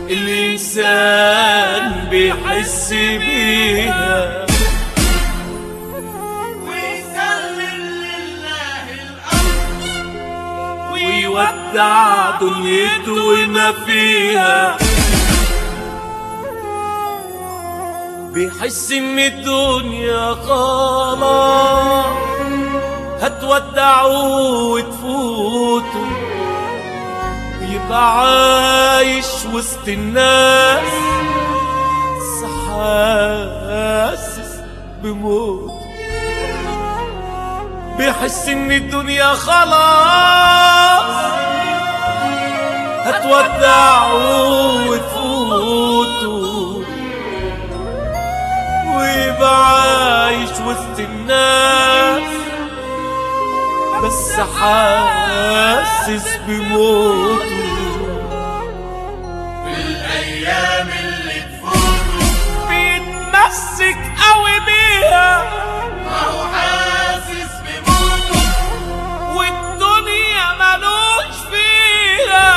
الإنسان بيحس بيها ويسلم لله الأمر ويودع دنيته وما فيها بيحس ان الدنيا خلاص هتودعه وتفوته يبقى عايش وسط الناس بس حاسس بموته بيحس ان الدنيا خلاص هتودعه وتفوته ويبقى عايش وسط الناس بس حاسس بموته الأيام اللي تفوته بيتمسك قوي بيها ما هو حاسس بموته والدنيا ملوش فيها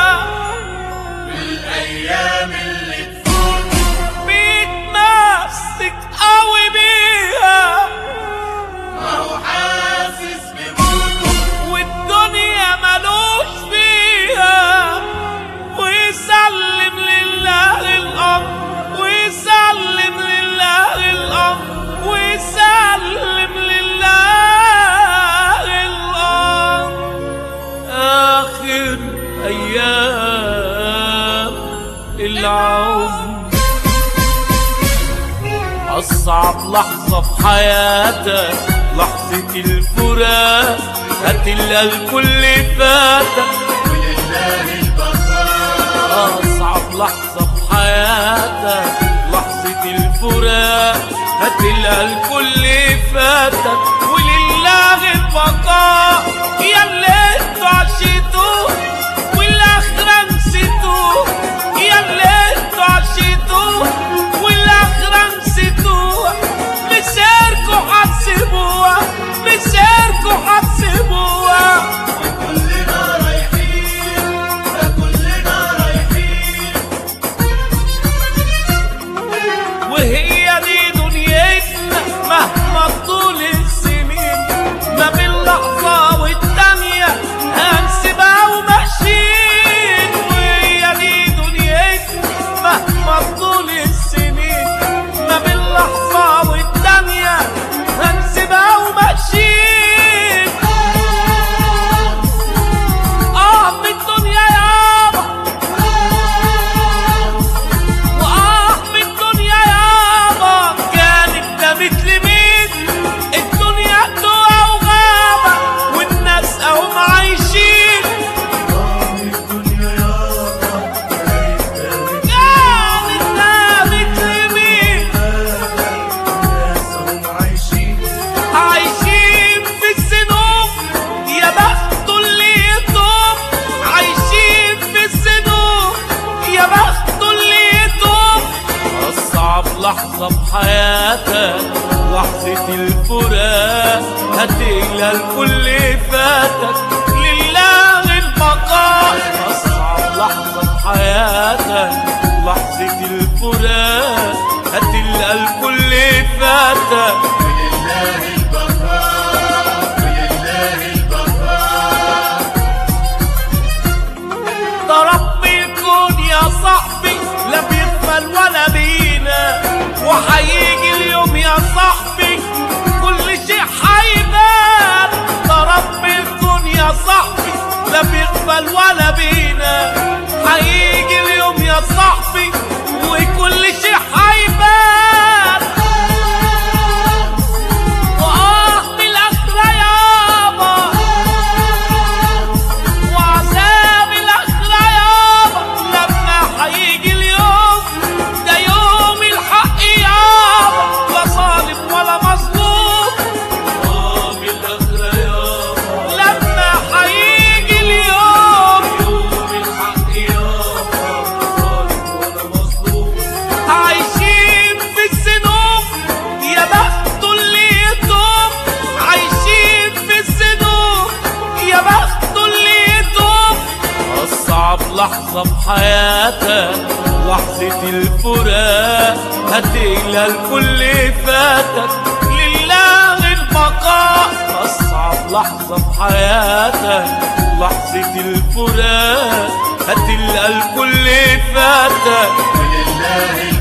الأيام اللي تفوته بيتمسك قوي بيها ما هو حاسس بموته والدنيا ملوش فيها ويسلم لله الأمر ويسلم لله الأمر ويسلم لله الأمر آخر أيام العمر أصعب لحظة في حياتك لحظة الفراق هتلقى الكل فاتك ولله البقاء أصعب لحظة في حياتك لحظة الفراق هتلقى الكل فاتك ولله البقاء يا اللي انتوا عشتوه والآخرة نسيتوه يا اللي انتوا عشتوه والآخرة نسيتوه مسيركوا حتسيبوها مسيركوا حتسيبوها كلنا رايحين ده كلنا رايحين وهي دي دنيتنا مهما طول السنين ما بين لحظة والتانية هنسيبها وماشيين وهي دي دنيتنا مهما طول السنين ما بين لحظة والتانية هنسيبها وماشيين اه في الدنيا يابا وآه في الدنيا يابا كانت ده مثل مين الدنيا تقع وغابة والناس قوم عايشين الدنيا يابا كانت ده مثل مين الناس هم عايشين عايشين في الذنوب يا بخت اللي يتوب عايشين في الذنوب يا بخت اللي يتوب أصعب لحظة في حياتك لحظة الفراق هتقلى الكل فاتك لله البقاء أصعب لحظة في حياتك لحظة الفراق هتلقى الكل فاتك ولله البقاء ولله البقاء ده رب الكون يا صاحبي لا بيغفل ولا بينا وهيجي اليوم يا صاحبي كل شيء هيبان ده رب الكون يا صاحبي لا بيغفل ولا بينا هيجي اليوم يا صاحبي وكل شيء هيبان وآه في الآخرة يابا وعذاب الآخرة يابا لما هيجي اليوم ده يوم الحق يابا لا ظالم ولا مظلوم يوم الآخرة يابا لما هيجي اليوم يوم الحق يابا لا ظالم ولا مظلوم عايشين في الذنوب يا بخت اللي يتوب عايشين في الذنوب يا بخت اللي يتوب أصعب لحظة في حياتك لحظة الفراق هتقلى الكل فاتك لله البقاء أصعب لحظة في حياتك لحظة الفراق هتلقى الكل فاتك ولله